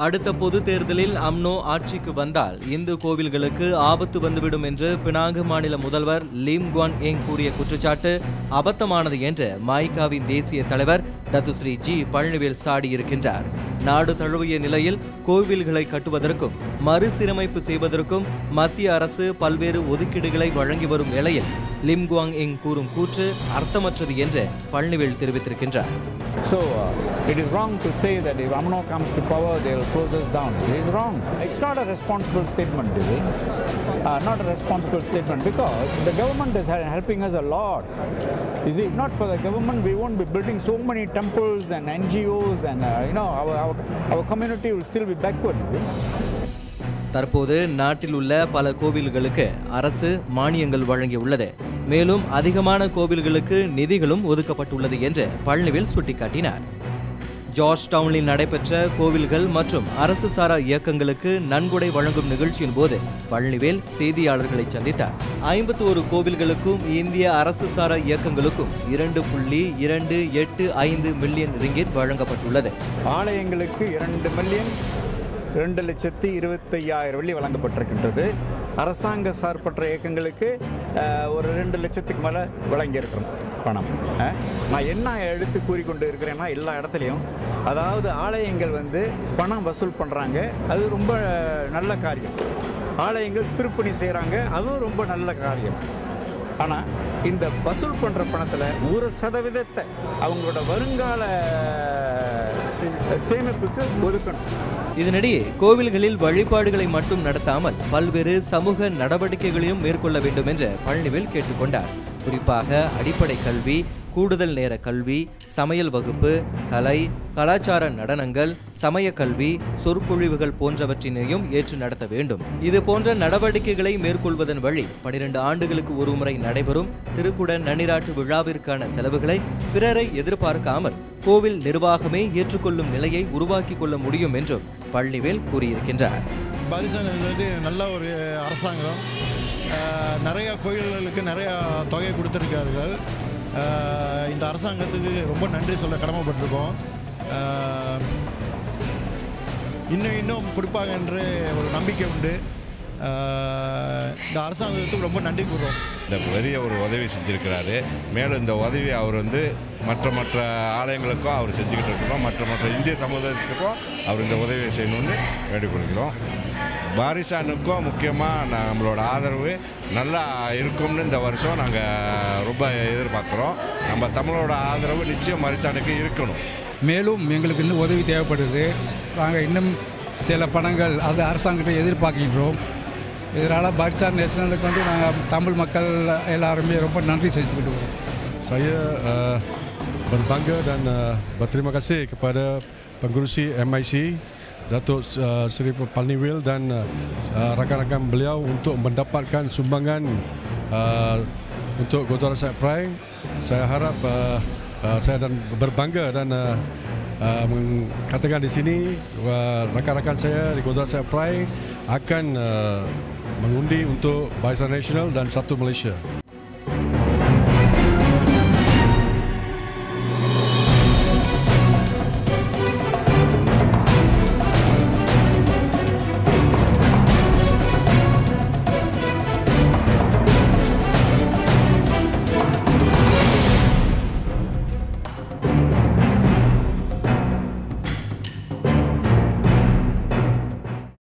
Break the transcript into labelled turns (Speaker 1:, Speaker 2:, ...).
Speaker 1: அடுத்த பொது தேர்தலில் அம்னோ ஆட்சிக்கு வந்தால் இந்து கோவில்களுக்கு ஆபத்து வந்துவிடும் என்று பினாங்கு மாநில முதல்வர் லீம் குவான் ஏங் கூறிய குற்றச்சாட்டு அபத்தமானது என்று மாய்காவின் தேசிய தலைவர் டத்துஸ்ரீ ஜி பழனிவேல் சாடியிருக்கின்றார் நாடு தழுவிய நிலையில் கோவில்களை கட்டுவதற்கும் மறுசீரமைப்பு செய்வதற்கும் மத்திய அரசு பல்வேறு ஒதுக்கீடுகளை வழங்கி வரும் நிலையில் லிம் குவாங் எங் கூறும் கூற்று அர்த்தமற்றது என்று பழனிவேல் தெரிவித்திருக்கின்றார்
Speaker 2: So uh, it is wrong to say that if AMNO comes to power, they will close us down. It is wrong. It's not a responsible statement, is it? Uh, not a responsible statement because the government is hel- helping us a lot. Is it not for the government, we won't be building so many temples and NGOs, and uh, you know our, our our community will still be backward. Is it?
Speaker 1: தற்போது நாட்டில் உள்ள பல கோவில்களுக்கு அரசு மானியங்கள் வழங்கியுள்ளது மேலும் அதிகமான கோவில்களுக்கு நிதிகளும் ஒதுக்கப்பட்டுள்ளது என்று பழனிவேல் சுட்டிக்காட்டினார் ஜார்ஜ் டவுனில் நடைபெற்ற கோவில்கள் மற்றும் அரசு சாரா இயக்கங்களுக்கு நன்கொடை வழங்கும் நிகழ்ச்சியின் போது பழனிவேல் செய்தியாளர்களை சந்தித்தார் ஐம்பத்தி ஒரு கோவில்களுக்கும் இந்திய அரசு சாரா இயக்கங்களுக்கும் இரண்டு புள்ளி இரண்டு எட்டு ஐந்து மில்லியன் ரிங்கிட் வழங்கப்பட்டுள்ளது
Speaker 2: ஆலயங்களுக்கு இரண்டு மில்லியன் ரெண்டு லட்சத்தி இருபத்தையாயிரம் வெள்ளி வழங்கப்பட்டிருக்கின்றது அரசாங்க சார்பற்ற இயக்கங்களுக்கு அஹ், ஒரு ரெண்டு லட்சத்துக்கு மேலே வழங்கியிருக்கிறோம் பணம் அஹ். நான் என்ன எடுத்து கூறிக்கொண்டு இருக்கிறேன்னா எல்லா இடத்துலையும் அதாவது ஆலயங்கள் வந்து பணம் வசூல் பண்ணுறாங்க அது ரொம்ப நல்ல காரியம் ஆலயங்கள் திருப்பணி செய்கிறாங்க அதுவும் ரொம்ப நல்ல காரியம் ஆனால் இந்த வசூல் பண்ணுற பணத்தில் ஒரு சதவீதத்தை அவங்களோட வருங்கால சேமிப்புக்கு ஒதுக்கணும்
Speaker 1: இதனிடையே கோவில்களில் வழிபாடுகளை மட்டும் நடத்தாமல் பல்வேறு சமூக நடவடிக்கைகளையும் மேற்கொள்ள வேண்டும் என்று பழனிவேல் கேட்டுக்கொண்டார் குறிப்பாக அடிப்படை கல்வி கூடுதல் நேர கல்வி சமையல் வகுப்பு கலை கலாச்சார நடனங்கள் சமய கல்வி சொற்பொழிவுகள் போன்றவற்றினையும் ஏற்று நடத்த வேண்டும் இது போன்ற நடவடிக்கைகளை மேற்கொள்வதன் வழி பனிரெண்டு ஆண்டுகளுக்கு ஒருமுறை நடைபெறும் திருக்குட நன்னிராட்டு விழாவிற்கான செலவுகளை பிறரை எதிர்பார்க்காமல் கோவில் நிர்வாகமே ஏற்றுக்கொள்ளும் நிலையை உருவாக்கிக் கொள்ள முடியும் என்றும் பழனிவேல் கூறியிருக்கின்றார்
Speaker 3: பாரிசான் வந்து நல்ல ஒரு அரசாங்கம் அஹ், நிறைய கோயில்களுக்கு நிறைய தொகை கொடுத்துருக்கார்கள் அஹ், இந்த அரசாங்கத்துக்கு ரொம்ப நன்றி சொல்ல கடமைப்பட்டிருக்கோம் அஹ், இன்னும் இன்னும் கொடுப்பாங்கன்ற ஒரு நம்பிக்கை உண்டு அஹ், இந்த அரசாங்கத்துக்கு ரொம்ப நன்றி கூறுறோம்
Speaker 4: இந்த பெரிய ஒரு உதவி செஞ்சுருக்கிறாரு மேலும் இந்த உதவி அவர் வந்து மற்ற மற்ற ஆலயங்களுக்கும் அவர் செஞ்சுக்கிட்டு இருக்கிறோம் மற்ற மற்ற இந்திய சமுதாயத்துக்கும் அவர் இந்த உதவியை செய்யணும்னு வேண்டிக் கொள்கிறோம் பாரிசானுக்கும் முக்கியமாக நம்மளோட ஆதரவு நல்லா இருக்கும்னு இந்த வருஷம் நாங்கள் ரொம்ப எதிர்பார்க்குறோம் நம்ம தமிழோட ஆதரவு நிச்சயம் பாரிசானுக்கு இருக்கணும்
Speaker 5: மேலும் எங்களுக்கு இந்த உதவி தேவைப்படுது நாங்கள் இன்னும் சில பணங்கள் அது அரசாங்கத்தை எதிர்பார்க்கின்றோம் இதனால் பர்சார் நேஷனலுக்கு வந்து நாங்கள் தமிழ் மக்கள் எல்லாருமே ரொம்ப நன்றி செலுத்திக்கிட்டு வரோம்
Speaker 6: Saya uh, berbangga dan uh, berterima kasih kepada pengurusi MIC Datuk uh, Seri Palniwil dan uh, uh, rakan-rakan beliau untuk mendapatkan sumbangan uh, untuk Gurdwara Sahib Prime. Saya harap uh, uh, saya dan berbangga dan uh, uh, mengatakan di sini uh, rakan-rakan saya di Gurdwara Sahib Prime akan uh, mengundi untuk Barisan Nasional dan Satu Malaysia.